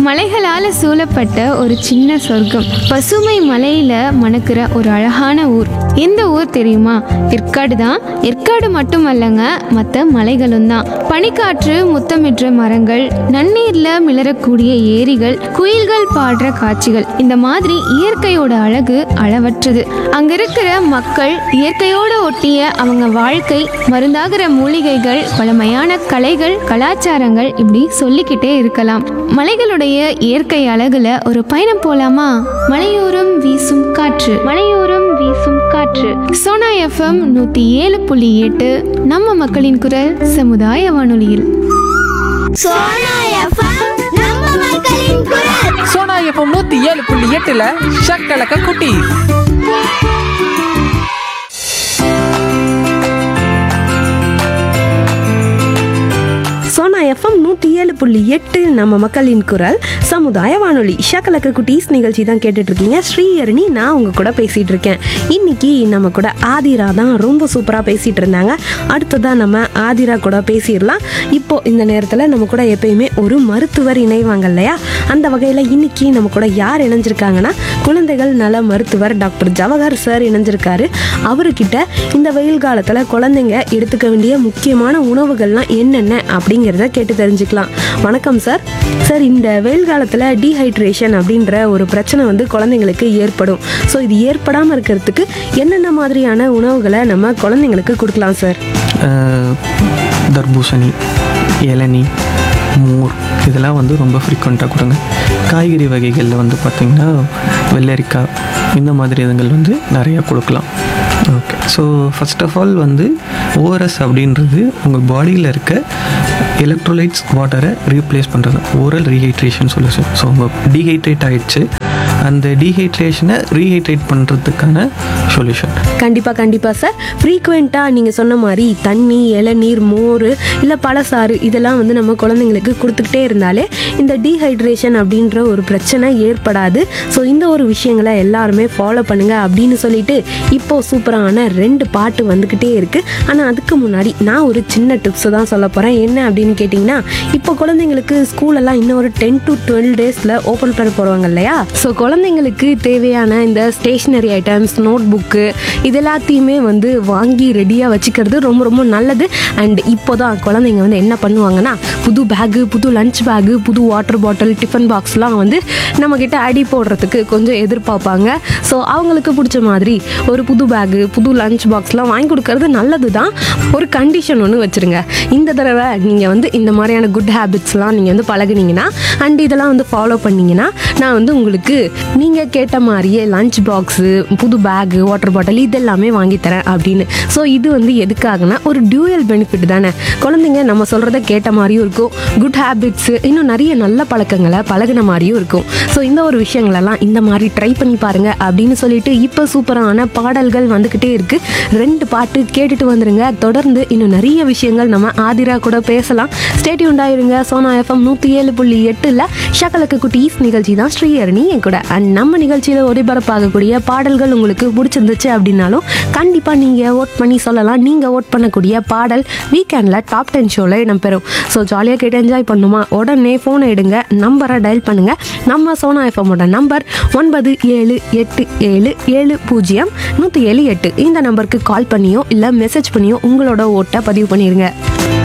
மலைகளால சூழப்பட்ட ஒரு சின்ன சொர்க்கம் பசுமை மலையில மணக்கிற ஒரு அழகான ஊர் எந்த ஊர் தெரியுமா ஏற்காடு தான் ஏற்காடு மட்டுமல்லங்க மற்ற மலைகளும் தான் பனிக்காற்று முத்தமிடுற மரங்கள் நன்னீர்ல மிளறக்கூடிய ஏரிகள் குயில்கள் பாடுற காட்சிகள் இந்த மாதிரி இயற்கையோட அழகு அளவற்றது அங்க இருக்கிற மக்கள் இயற்கையோட ஒட்டிய அவங்க வாழ்க்கை மருந்தாகிற மூலிகைகள் பழமையான கலைகள் கலாச்சாரங்கள் இப்படி சொல்லிக்கிட்டே இருக்கலாம் மலைகளுடைய இயற்கை அழகுல ஒரு பயணம் போலாமா மலையோரம் வீசும் காற்று மலையோரம் வீசும் காற்று சோனா எஃப்எம் நூத்தி ஏழு புள்ளி எட்டு நம்ம மக்களின் குரல் சமுதாய வானொலியில் சோனா எஃப்எம் நம்ம மக்களின் குரல் சோனா எஃப்எம் நூத்தி ஏழு புள்ளி எட்டுல ஷக்கலக்க குட்டி சோனா எஃப்எம் நூற்றி ஏழு புள்ளி எட்டு நம்ம மக்களின் குரல் சமுதாய வானொலி ஷக்கலக்க குட்டீஸ் நிகழ்ச்சி தான் கேட்டுட்டு இருக்கீங்க ஸ்ரீஹரணி நான் உங்க கூட பேசிட்டு இருக்கேன் இன்னைக்கு நம்ம கூட ஆதிரா தான் ரொம்ப சூப்பராக பேசிட்டு இருந்தாங்க அடுத்ததான் நம்ம ஆதிரா கூட பேசிடலாம் இப்போ இந்த நேரத்தில் நம்ம கூட எப்பயுமே ஒரு மருத்துவர் இணைவாங்க இல்லையா அந்த வகையில் இன்னைக்கு நம்ம கூட யார் இணைஞ்சிருக்காங்கன்னா குழந்தைகள் நல மருத்துவர் டாக்டர் ஜவஹர் சார் இணைஞ்சிருக்காரு அவர்கிட்ட இந்த வெயில் காலத்தில் குழந்தைங்க எடுத்துக்க வேண்டிய முக்கியமான உணவுகள்லாம் என்னென்ன அப்படிங்கிறத கேட்டு தெரிஞ்சுக்கலாம் வணக்கம் சார் சார் இந்த வெயில் காலத்தில் டீஹைட்ரேஷன் அப்படின்ற ஒரு பிரச்சனை வந்து குழந்தைங்களுக்கு ஏற்படும் ஸோ இது ஏற்படாமல் இருக்கிறதுக்கு என்னென்ன மாதிரியான உணவுகளை நம்ம குழந்தைங்களுக்கு கொடுக்கலாம் சார் அஹ், தர்பூசணி இளநீ மோர் இதெல்லாம் வந்து ரொம்ப ஃப்ரீக்வெண்ட்டாக கொடுங்க காய்கறி வகைகளில் வந்து பார்த்திங்கன்னா வெள்ளரிக்காய் இந்த மாதிரி இதுங்கள் வந்து நிறையா கொடுக்கலாம் okay so first of all வந்து ஓஆர்எஸ் அப்படின்றது உங்கள் பாடியில் இருக்க எலக்ட்ரோலைட்ஸ் வாட்டரை ரீப்ளேஸ் பண்ணுறது ஓரல் ரீஹைட்ரேஷன் சொல்யூஷன் ஸோ உங்கள் டீஹைட்ரேட் ஆயிடுச்சு அந்த டீஹைட்ரேஷனை ரீஹைட்ரேட் பண்ணுறதுக்கான சொல்யூஷன் கண்டிப்பாக கண்டிப்பாக சார் ஃப்ரீக்வெண்ட்டாக நீங்கள் சொன்ன மாதிரி தண்ணி இளநீர் மோர் இல்லை பழசாறு இதெல்லாம் வந்து நம்ம குழந்தைங்களுக்கு கொடுத்துக்கிட்டே இருந்தாலே இந்த டீஹைட்ரேஷன் அப்படின்ற ஒரு பிரச்சனை ஏற்படாது ஸோ இந்த ஒரு விஷயங்களை எல்லாருமே ஃபாலோ பண்ணுங்க அப்படின்னு சொல்லிட்டு இப்போ சூப்பரான ரெண்டு பாட்டு வந்துக்கிட்டே இருக்குது ஆனால் அதுக்கு முன்னாடி நான் ஒரு சின்ன டிப்ஸை தான் சொல்ல போகிறேன் என்ன அப்படின்னு கேட்டிங்கன்னா இப்போ குழந்தைங்களுக்கு ஸ்கூலெல்லாம் இன்னும் ஒரு டென் டு டுவெல் டேஸில் ஓப்பன் பண்ண போடுவாங்க இல்லையா ஸோ குழந்தைங்களுக்கு தேவையான இந்த ஸ்டேஷ்னரி ஐட்டம்ஸ் நோட் புக்கு இது எல்லாத்தையுமே வந்து வாங்கி ரெடியாக வச்சுக்கிறது ரொம்ப ரொம்ப நல்லது அண்ட் இப்போ தான் குழந்தைங்க வந்து என்ன பண்ணுவாங்கன்னா புது பேகு புது லஞ்ச் பேகு புது வாட்டர் பாட்டில் டிஃபன் பாக்ஸ்லாம் வந்து நம்மக்கிட்ட அடி போடுறதுக்கு கொஞ்சம் எதிர்பார்ப்பாங்க ஸோ அவங்களுக்கு பிடிச்ச மாதிரி ஒரு புது பேகு புது லஞ்ச் பாக்ஸ்லாம் வாங்கி கொடுக்கறது நல்லது தான் ஒரு கண்டிஷன் ஒன்று வச்சுருங்க இந்த தடவை நீங்கள் வந்து இந்த மாதிரியான குட் ஹேபிட்ஸ்லாம் நீங்கள் வந்து பழகுனீங்கன்னா அண்ட் இதெல்லாம் வந்து ஃபாலோ பண்ணீங்கன்னா நான் வந்து உங்களுக்கு நீங்கள் கேட்ட மாதிரியே லஞ்ச் பாக்ஸு புது பேகு வாட்டர் பாட்டில் இதெல்லாமே வாங்கி தரேன் அப்படின்னு ஸோ இது வந்து எதுக்காகனா ஒரு டியூயல் பெனிஃபிட் தானே குழந்தைங்க நம்ம சொல்கிறத கேட்ட மாதிரியும் இருக்கும் குட் ஹேபிட்ஸு இன்னும் நிறைய நல்ல பழக்கங்களை பழகுன மாதிரியும் இருக்கும் ஸோ இந்த ஒரு விஷயங்களெல்லாம் இந்த மாதிரி ட்ரை பண்ணி பாருங்க அப்படின்னு சொல்லிட்டு இப்போ சூப்பரான பாடல்கள் வந்துக்கிட்டே இருக்கு ரெண்டு பாட்டு கேட்டுட்டு வந்துருங்க தொடர்ந்து இன்னும் நிறைய விஷயங்கள் நம்ம ஆதிரா கூட பேசலாம் ஸ்டேட்யூ உண்டாயிருங்க சோனா எஃப்எம் நூற்றி ஏழு புள்ளி எட்டில் ஷகலக்கு குட்டீஸ் நிகழ்ச்சி தான் ஸ்ரீஹரணி என் கூட அண்ட் நம்ம நிகழ்ச்சியில் ஒளிபரப்பாகக்கூடிய பாடல்கள் உங்களுக்கு பிடிச்சிருந்துச்சு அப்படின்னாலும் கண்டிப்பாக நீங்கள் ஓட் பண்ணி சொல்லலாம் நீங்கள் ஓட் பண்ணக்கூடிய பாடல் வீக்கெண்டில் டாப் டென் ஷோவில் இடம்பெறும் ஸோ ஜாலியாக கேட்டு என்ஜாய் பண்ணுமா உடனே ஃபோனை எடுங்க நம்பரை டயல் பண்ணுங்க நம்ம சோனா எஃப்எம்மோட நம்பர் ஒன்பது ஏழு எட்டு ஏழு ஏழு பூஜ்ஜியம் நூற்றி ஏழு எட்டு இந்த நம்பருக்கு கால் பண்ணியோ இல்லை மெசேஜ் பண்ணியோ உங்களோட ஓட்டை பதிவு பண்ணிடுங்க